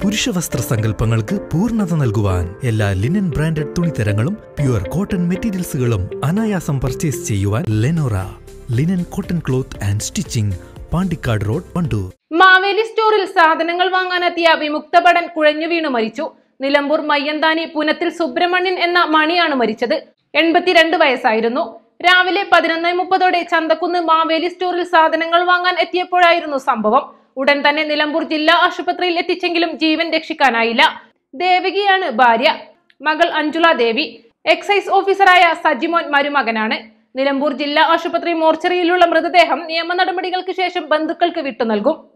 പുരുഷവസ്ത്ര സങ്കല്പങ്ങൾക്ക് പൂർണ്ണത നൽകുവാൻ എല്ലാ ലിനൻ ബ്രാൻഡഡ് തുണിത്തരങ്ങളും പ്യുവർ കോട്ടൺ മെറ്റീരിയൽസുകളും അനായാസം പർച്ചേസ് ചെയ്യുവാൻ Lenora linen cotton cloth and stitching Pandikkad road Wandoor Maveli സ്റ്റോറിൽ സാധനങ്ങൾ വാങ്ങാനെത്തിയ വിമുക്ത ഭടൻ കുഴഞ്ഞു വീണു മരിച്ചു നിലമ്പൂർ മയ്യന്താനി പുനത്തിൽ സുബ്രഹ്മണ്യൻ എന്ന മണിയാണ് മരിച്ചത് എൺപത്തിരണ്ട് വയസ്സായിരുന്നു രാവിലെ പതിനൊന്ന് മുപ്പതോടെ ചന്തക്കുന്ന് മാവേലി സ്റ്റോറിൽ സാധനങ്ങൾ വാങ്ങാൻ എത്തിയപ്പോഴായിരുന്നു സംഭവം ഉടൻ തന്നെ നിലമ്പൂർ ജില്ലാ ആശുപത്രിയിൽ എത്തിച്ചെങ്കിലും ജീവൻ രക്ഷിക്കാനായില്ല ദേവകിയാണ് ഭാര്യ മകൾ അഞ്ജുല ദേവി എക്സൈസ് ഓഫീസറായ സജിമോൻ മരുമകനാണ് നിലമ്പൂർ ജില്ലാ ആശുപത്രി മോർച്ചറിയിലുള്ള മൃതദേഹം നിയമ നടപടികൾക്ക് ശേഷം ബന്ധുക്കൾക്ക് വിട്ടു നൽകും